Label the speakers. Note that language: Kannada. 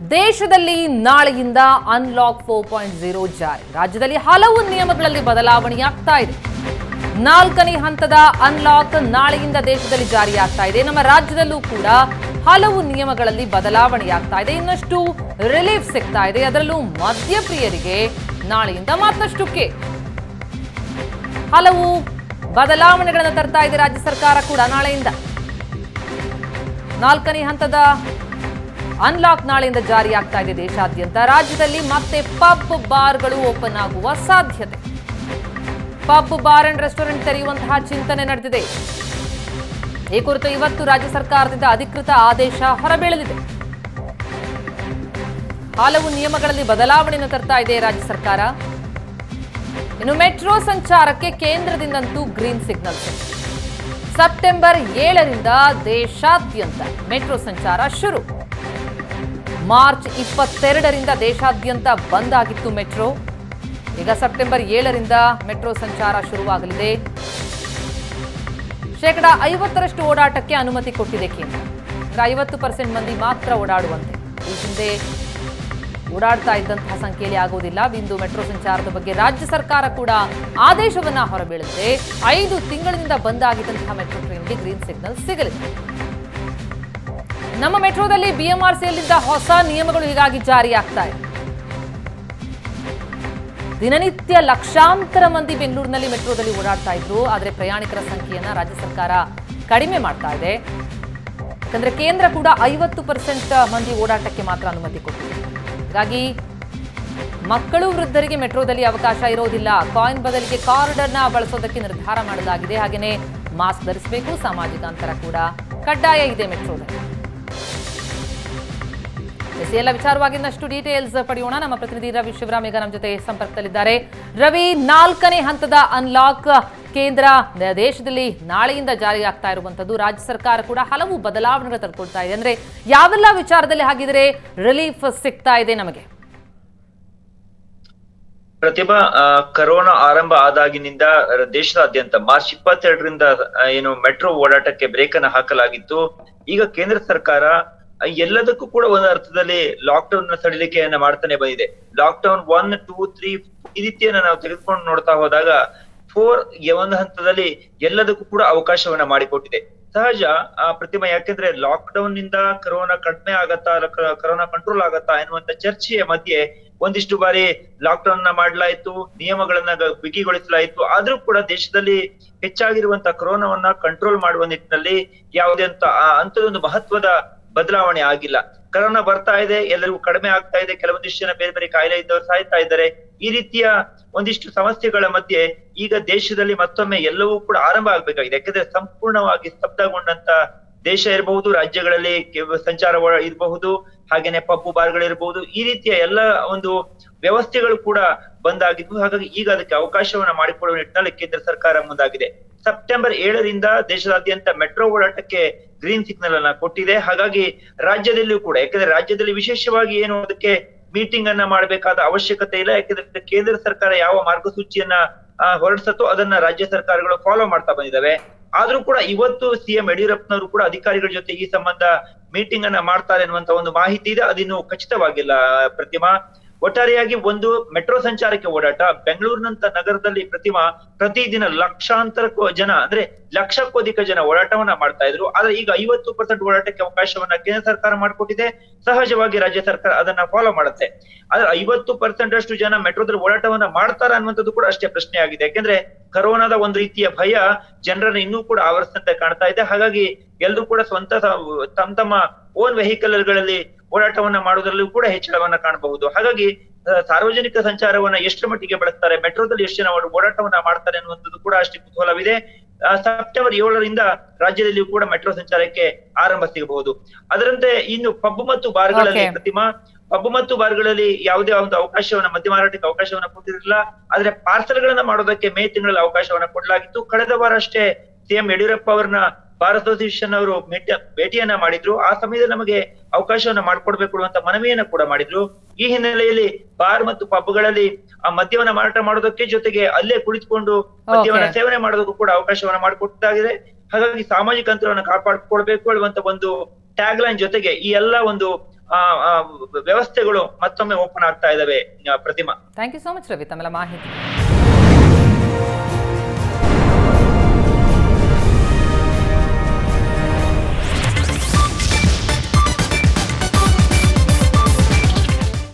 Speaker 1: ದೇಶದಲ್ಲಿ ನಾಳೆಯಿಂದ ಅನ್ಲಾಕ್ ಫೋರ್ ಪಾಯಿಂಟ್ ಜೀರೋ ಜಾರಿ ರಾಜ್ಯದಲ್ಲಿ ಹಲವು ನಿಯಮಗಳಲ್ಲಿ ಬದಲಾವಣೆಯಾಗ್ತಾ ಇದೆ ನಾಲ್ಕನೇ ಹಂತದ ಅನ್ಲಾಕ್ ನಾಳೆಯಿಂದ ದೇಶದಲ್ಲಿ ಜಾರಿಯಾಗ್ತಾ ಇದೆ ನಮ್ಮ ರಾಜ್ಯದಲ್ಲೂ ಕೂಡ ಹಲವು ನಿಯಮಗಳಲ್ಲಿ ಬದಲಾವಣೆಯಾಗ್ತಾ ಇದೆ ಇನ್ನಷ್ಟು ರಿಲೀಫ್ ಸಿಗ್ತಾ ಇದೆ ಅದರಲ್ಲೂ ಮದ್ಯಪ್ರಿಯರಿಗೆ ನಾಳೆಯಿಂದ ಮತ್ತಷ್ಟು ಕೆ ಹಲವು ಬದಲಾವಣೆಗಳನ್ನು ತರ್ತಾ ಇದೆ ರಾಜ್ಯ ಸರ್ಕಾರ ಕೂಡ ನಾಳೆಯಿಂದ ನಾಲ್ಕನೇ ಹಂತದ ಅನ್ಲಾಕ್ ನಾಳೆಯಿಂದ ಜಾರಿಯಾಗ್ತಾ ಇದೆ ದೇಶಾದ್ಯಂತ ರಾಜ್ಯದಲ್ಲಿ ಮತ್ತೆ ಪಬ್ ಬಾರ್ಗಳು ಓಪನ್ ಆಗುವ ಸಾಧ್ಯತೆ ಪಬ್ ಬಾರ್ ಅಂಡ್ ರೆಸ್ಟೋರೆಂಟ್ ತೆರೆಯುವಂತಹ ಚಿಂತನೆ ನಡೆದಿದೆ ಈ ಕುರಿತು ಇವತ್ತು ರಾಜ್ಯ ಸರ್ಕಾರದಿಂದ ಅಧಿಕೃತ ಆದೇಶ ಹೊರಬೀಳಲಿದೆ ಹಲವು ನಿಯಮಗಳಲ್ಲಿ ಬದಲಾವಣೆಯನ್ನು ತರ್ತಾ ಇದೆ ರಾಜ್ಯ ಸರ್ಕಾರ ಇನ್ನು ಮೆಟ್ರೋ ಸಂಚಾರಕ್ಕೆ ಕೇಂದ್ರದಿಂದಂತೂ ಗ್ರೀನ್ ಸಿಗ್ನಲ್ ಸಿಕ್ಕಿದೆ. ಸೆಪ್ಟೆಂಬರ್ ಏಳರಿಂದ ದೇಶಾದ್ಯಂತ ಮೆಟ್ರೋ ಸಂಚಾರ ಶುರು ಮಾರ್ಚ್ ಇಪ್ಪತ್ತೆರಡರಿಂದ ದೇಶಾದ್ಯಂತ ಬಂದ್ ಆಗಿತ್ತು ಮೆಟ್ರೋ ಈಗ ಸೆಪ್ಟೆಂಬರ್ ಏಳರಿಂದ ಮೆಟ್ರೋ ಸಂಚಾರ ಶುರುವಾಗಲಿದೆ ಶೇಕಡ ಐವತ್ತರಷ್ಟು ಓಡಾಟಕ್ಕೆ ಅನುಮತಿ ಕೊಟ್ಟಿದೆ ಕೇಂದ್ರ ಅಂದ್ರೆ ಐವತ್ತು ಪರ್ಸೆಂಟ್ ಮಂದಿ ಮಾತ್ರ ಓಡಾಡುವಂತೆ ಈ ಹಿಂದೆ ಓಡಾಡ್ತಾ ಇದ್ದಂತಹ ಸಂಖ್ಯೆಯಲ್ಲಿ ಆಗುವುದಿಲ್ಲ ಇಂದು ಮೆಟ್ರೋ ಸಂಚಾರದ ಬಗ್ಗೆ ರಾಜ್ಯ ಸರ್ಕಾರ ಕೂಡ ಆದೇಶವನ್ನ ಹೊರಬೀಳಿದೆ ಐದು ತಿಂಗಳಿನಿಂದ ಬಂದ್ ಆಗಿದ್ದಂತಹ ಮೆಟ್ರೋ ಟ್ರೈನ್ಗೆ ಗ್ರೀನ್ ಸಿಗ್ನಲ್ ಸಿಗಲಿದೆ ನಮ್ಮ ಮೆಟ್ರೋದಲ್ಲಿ ಬಿಎಂಆರ್ಸಿಯಲ್ಲಿದ್ದ ಹೊಸ ನಿಯಮಗಳು ಹೀಗಾಗಿ ಜಾರಿಯಾಗ್ತಾ ಇದೆ ದಿನನಿತ್ಯ ಲಕ್ಷಾಂತರ ಮಂದಿ ಬೆಂಗಳೂರಿನಲ್ಲಿ ಮೆಟ್ರೋದಲ್ಲಿ ಓಡಾಡ್ತಾ ಇದ್ರು ಆದರೆ ಪ್ರಯಾಣಿಕರ ಸಂಖ್ಯೆಯನ್ನ ರಾಜ್ಯ ಸರ್ಕಾರ ಕಡಿಮೆ ಮಾಡ್ತಾ ಇದೆ ಯಾಕಂದ್ರೆ ಕೇಂದ್ರ ಕೂಡ ಐವತ್ತು ಪರ್ಸೆಂಟ್ ಮಂದಿ ಓಡಾಟಕ್ಕೆ ಮಾತ್ರ ಅನುಮತಿ ಕೊಟ್ಟಿದೆ ಹೀಗಾಗಿ ಮಕ್ಕಳು ವೃದ್ಧರಿಗೆ ಮೆಟ್ರೋದಲ್ಲಿ ಅವಕಾಶ ಇರೋದಿಲ್ಲ ಕಾಯಿನ್ ಬದಲಿಗೆ ಕಾರ್ಡರ್ನ ಬಳಸೋದಕ್ಕೆ ನಿರ್ಧಾರ ಮಾಡಲಾಗಿದೆ ಹಾಗೆಯೇ ಮಾಸ್ಕ್ ಧರಿಸಬೇಕು ಸಾಮಾಜಿಕ ಅಂತರ ಕೂಡ ಕಡ್ಡಾಯ ಇದೆ ಮೆಟ್ರೋದಲ್ಲಿ ಎಸ್, ಈ ಎಲ್ಲ ವಿಚಾರವಾಗಿ ಇನ್ನಷ್ಟು ಡೀಟೇಲ್ಸ್ ಪಡೆಯೋಣ ನಮ್ಮ ಪ್ರತಿನಿಧಿ ರವಿ ಶಿವರಾಮ್ ಈಗ ನಮ್ಮ ಜೊತೆ ಸಂಪರ್ಕದಲ್ಲಿದ್ದಾರೆ ರವಿ ನಾಲ್ಕನೇ ಹಂತದ ಅನ್ಲಾಕ್ ಕೇಂದ್ರ ನ- ದೇಶದಲ್ಲಿ ನಾಳೆಯಿಂದ ಜಾರಿಯಾಗ್ತಾ ಇರುವಂತದ್ದು ರಾಜ್ಯ ಸರ್ಕಾರ ಕೂಡ ಹಲವು ಬದಲಾವಣೆಗಳು ತಂದುಕೊಳ್ತಾ ಇದೆ ಅಂದ್ರೆ ಯಾವೆಲ್ಲ ವಿಚಾರದಲ್ಲಿ ಹಾಗಿದ್ರೆ ರಿಲೀಫ್ ಸಿಗ್ತಾ ಇದೆ ನಮಗೆ
Speaker 2: ಪ್ರತಿಭಾ ಆ, ಕರೋನಾ ಆರಂಭ ಆದಾಗಿನಿಂದ ದೇಶದಾದ್ಯಂತ ಮಾರ್ಚ್ ಇಪ್ಪತ್ತೆರಡರಿಂದ ಆ, ಏನು ಮೆಟ್ರೋ ಓಡಾಟಕ್ಕೆ ಬ್ರೇಕ್ ಅನ್ನು ಹಾಕಲಾಗಿತ್ತು ಈಗ ಕೇಂದ್ರ ಸರ್ಕಾರ ಆ, ಎಲ್ಲದಕ್ಕೂ ಕೂಡ ಒಂದು ಅರ್ಥದಲ್ಲಿ ಲಾಕ್ ಡೌನ್ ನ ಸಡಿಲಿಕೆಯನ್ನ ಮಾಡ್ತಾನೆ ಬಂದಿದೆ lockdown one two three ಈ ರೀತಿಯನ್ನ ನಾವು ತೆಗೆದುಕೊಂಡು ನೋಡ್ತಾ ಹೋದಾಗ ಫೋರ್ ಒಂದು ಹಂತದಲ್ಲಿ ಎಲ್ಲದಕ್ಕೂ ಕೂಡ ಅವಕಾಶವನ್ನ ಮಾಡಿಕೊಟ್ಟಿದೆ ಸಹಜ ಆ ಪ್ರತಿಮಾ ಯಾಕೆಂದ್ರೆ ಲಾಕ್ ಡೌನ್ ನಿಂದ ಕರೋನಾ ಕಡಿಮೆ ಆಗತ್ತಾ ಅಲ್ಲ ಕ- ಕರೋನಾ ಕಂಟ್ರೋಲ್ ಆಗತ್ತಾ ಎನ್ನುವಂತ ಚರ್ಚೆಯ ಮಧ್ಯೆ ಒಂದಿಷ್ಟು ಬಾರಿ ಲಾಕ್ ಡೌನ್ ನ ಮಾಡಲಾಯಿತು ನಿಯಮಗಳನ್ನ ಗ- ಬಿಗಿಗೊಳಿಸಲಾಯಿತು ಆದ್ರೂ ಕೂಡ ದೇಶದಲ್ಲಿ ಹೆಚ್ಚಾಗಿರುವಂತ ಕರೋನಾವನ್ನ ಕಂಟ್ರೋಲ್ ಮಾಡುವ ನಿಟ್ಟಿನಲ್ಲಿ ಯಾವುದೇ ಅಂತ ಆ ಅಂತದೊಂದು ಮಹತ್ವದ ಬದಲಾವಣೆ ಆಗಿಲ್ಲ ಕರೋನಾ ಬರ್ತಾ ಇದೆ ಎಲ್ಲರಿಗೂ ಕಡಿಮೆ ಆಗ್ತಾ ಇದೆ ಕೆಲವೊಂದಿಷ್ಟು ಜನ ಬೇರೆ ಬೇರೆ ಕಾಯಿಲೆ ಇದ್ದವರು ಸಾಯ್ತಾ ಇದ್ದಾರೆ ಈ ರೀತಿಯ ಒಂದಿಷ್ಟು ಸಮಸ್ಯೆಗಳ ಮಧ್ಯೆ ಈಗ ದೇಶದಲ್ಲಿ ಮತ್ತೊಮ್ಮೆ ಎಲ್ಲವೂ ಕೂಡ ಆರಂಭ ಆಗ್ಬೇಕಾಗಿದೆ ಯಾಕಂದ್ರೆ ಸಂಪೂರ್ಣವಾಗಿ ಸ್ತಬ್ಧಗೊಂಡಂತ ದೇಶ ಇರಬಹುದು ರಾಜ್ಯಗಳಲ್ಲಿ ಕೆ- ಸಂಚಾರ ಒಳ- ಇರಬಹುದು ಹಾಗೇನೆ ಪಬ್ಬು ಬಾರ್ಗಳಿರಬಹುದು ಈ ರೀತಿಯ ಎಲ್ಲ ಒಂದು ವ್ಯವಸ್ಥೆಗಳು ಕೂಡ ಬಂದಾಗಿದ್ದು ಹಾಗಾಗಿ ಈಗ ಅದಕ್ಕೆ ಅವಕಾಶವನ್ನ ಮಾಡಿಕೊಡುವ ನಿಟ್ಟಿನಲ್ಲಿ ಕೇಂದ್ರ ಸರ್ಕಾರ ಮುಂದಾಗಿದೆ ಸೆಪ್ಟೆಂಬರ್ ಏಳರಿಂದ ದೇಶದಾದ್ಯಂತ ಮೆಟ್ರೋ ಓಡಾಟಕ್ಕೆ ಗ್ರೀನ್ ಸಿಗ್ನಲ್ ಅನ್ನ ಕೊಟ್ಟಿದೆ ಹಾಗಾಗಿ ರಾಜ್ಯದಲ್ಲಿಯೂ ಕೂಡ ಯಾಕಂದ್ರೆ ರಾಜ್ಯದಲ್ಲಿ ವಿಶೇಷವಾಗಿ ಏನು ಅದಕ್ಕೆ ಮೀಟಿಂಗ್ ಅನ್ನ ಮಾಡಬೇಕಾದ ಅವಶ್ಯಕತೆ ಇಲ್ಲ ಯಾಕಂದ್ರೆ ಕೇಂದ್ರ ಸರ್ಕಾರ ಯಾವ ಮಾರ್ಗಸೂಚಿಯನ್ನ ಆ, ಹೊರಡಿಸತ್ತೋ ಅದನ್ನ ರಾಜ್ಯ ಸರ್ಕಾರಗಳು ಫಾಲೋ ಮಾಡ್ತಾ ಬಂದಿದ್ದಾವೆ ಆದ್ರೂ ಕೂಡ ಇವತ್ತು ಸಿಎಂ ಯಡಿಯೂರಪ್ಪನವರು ಕೂಡ ಅಧಿಕಾರಿಗಳ ಜೊತೆ ಈ ಸಂಬಂಧ ಮೀಟಿಂಗ್ ಅನ್ನ ಮಾಡ್ತಾರೆ ಅನ್ನುವಂತ ಒಂದು ಮಾಹಿತಿ ಇದೆ ಅದಿನ್ನು ಖಚಿತವಾಗಿಲ್ಲ ಪ್ರತಿಮಾ ಒಟ್ಟಾರೆಯಾಗಿ ಒಂದು ಮೆಟ್ರೋ ಸಂಚಾರಕ್ಕೆ ಓಡಾಟ ಬೆಂಗಳೂರಿನಂತ ನಗರದಲ್ಲಿ ಪ್ರತಿಮಾ ಪ್ರತಿದಿನ ಲಕ್ಷಾಂತರ ಜನ ಅಂದ್ರೆ ಲಕ್ಷಕ್ಕೂ ಅಧಿಕ ಜನ ಓಡಾಟವನ್ನ ಮಾಡ್ತಾ ಇದ್ರು ಆದ್ರೆ ಈಗ ಐವತ್ತು ಪರ್ಸೆಂಟ್ ಓಡಾಟಕ್ಕೆ ಅವಕಾಶವನ್ನ ಕೇಂದ್ರ ಸರ್ಕಾರ ಮಾಡಿಕೊಟ್ಟಿದೆ ಸಹಜವಾಗಿ ರಾಜ್ಯ ಸರ್ಕಾರ ಅದನ್ನ ಫಾಲೋ ಮಾಡುತ್ತೆ ಆದ್ರೆ ಐವತ್ತು ಪರ್ಸೆಂಟ್ ಅಷ್ಟು ಜನ ಮೆಟ್ರೋದಲ್ಲಿ ಓಡಾಟವನ್ನ ಮಾಡ್ತಾರ ಅನ್ನುವಂಥದ್ದು ಕೂಡ ಅಷ್ಟೇ ಪ್ರಶ್ನೆ ಆಗಿದೆ ಯಾಕೆಂದ್ರೆ ಕರೋನಾದ ಒಂದು ರೀತಿಯ ಭಯ ಜನರನ್ನ ಇನ್ನೂ ಕೂಡ ಆವರಿಸಿದಂತೆ ಕಾಣ್ತಾ ಇದೆ ಹಾಗಾಗಿ ಎಲ್ರು ಕೂಡ ಸ್ವಂತ ತ- ತಮ್ಮ ತಮ್ಮ ಓನ್ ವೆಹಿಕಲ್ಗಳಲ್ಲಿ ಓಡಾಟವನ್ನ ಮಾಡುವುದರಲ್ಲೂ ಕೂಡ ಹೆಚ್ಚಳವನ್ನ ಕಾಣಬಹುದು ಹಾಗಾಗಿ ಆ, ಸಾರ್ವಜನಿಕ ಸಂಚಾರವನ್ನ ಎಷ್ಟು ಮಟ್ಟಿಗೆ ಬಳಸ್ತಾರೆ ಮೆಟ್ರೋದಲ್ಲಿ ಎಷ್ಟು ಜನ ಓಡ- ಓಡಾಟವನ್ನ ಮಾಡ್ತಾರೆ ಅನ್ನುವಂಥದ್ದು ಕೂಡ ಅಷ್ಟೇ ಕುತೂಹಲವಿದೆ ಆ, ಸೆಪ್ಟೆಂಬರ್ ಏಳರಿಂದ ರಾಜ್ಯದಲ್ಲಿಯೂ ಕೂಡ ಮೆಟ್ರೋ ಸಂಚಾರಕ್ಕೆ ಆರಂಭ ಸಿಗಬಹುದು ಅದರಂತೆ ಇನ್ನು ಪಬ್ ಮತ್ತು ಬಾರ್ಗಳಲ್ಲಿ
Speaker 1: Okay.
Speaker 2: ಪ್ರತಿಮಾ ಪಬ್ ಮತ್ತು ಬಾರ್ಗಳಲ್ಲಿ ಯಾವುದೇ ಒಂದು ಅವಕಾಶವನ್ನ ಮದ್ಯ ಮಾರಾಟಕ್ಕೆ ಅವಕಾಶವನ್ನ ಕೊಟ್ಟಿರಲಿಲ್ಲ ಆದ್ರೆ ಪಾರ್ಸಲ್ ಗಳನ್ನ ಮಾಡೋದಕ್ಕೆ ಮೇ ತಿಂಗಳಲ್ಲಿ ಅವಕಾಶವನ್ನ ಕೊಡಲಾಗಿತ್ತು ಕಳೆದ ವಾರ ಅಷ್ಟೇ ಸಿಎಂ ಯಡಿಯೂರಪ್ಪ ಅವರನ್ನ ಬಾರ್ ಅಸೋಸಿಯೇಷನ್ ಅವರು ಭೇಟಿ ಭೇಟಿಯನ್ನ ಮಾಡಿದ್ರು ಆ ಸಮಯದಲ್ಲಿ ನಮಗೆ ಅವಕಾಶವನ್ನ ಮಾಡ್ಕೊಡ್ಬೇಕು ಅಂತ ಮನವಿಯನ್ನ ಕೂಡ ಮಾಡಿದ್ರು ಈ ಹಿನ್ನೆಲೆಯಲ್ಲಿ ಬಾರ್ ಮತ್ತು ಪಬ್ಗಳಲ್ಲಿ ಆ ಮದ್ಯವನ್ನ ಮಾರಾಟ ಮಾಡೋದಕ್ಕೆ ಜೊತೆಗೆ ಅಲ್ಲೇ ಕುಳಿತುಕೊಂಡು ಮದ್ಯವನ್ನ
Speaker 1: Okay.
Speaker 2: ಸೇವನೆ ಮಾಡೋದಕ್ಕೂ ಕೂಡ ಅವಕಾಶವನ್ನ ಮಾಡಿಕೊಟ್ಟಾಗಿದೆ ಹಾಗಾಗಿ ಸಾಮಾಜಿಕ ಅಂತರವನ್ನ ಕಾಪಾಡ್ಕೊಳ್ಬೇಕು ಹೇಳುವಂತ ಒಂದು ಟ್ಯಾಗ್ ಲೈನ್ ಜೊತೆಗೆ ಈ ಎಲ್ಲಾ ಒಂದು ಆ, ಆ, ವ್ಯವಸ್ಥೆಗಳು ಮತ್ತೊಮ್ಮೆ ಓಪನ್ ಆಗ್ತಾ ಇದಾವೆ ಆ, Pratima
Speaker 1: thank you so much Ravi ತಮ್ಮೆಲ್ಲ ಮಾಹಿತಿ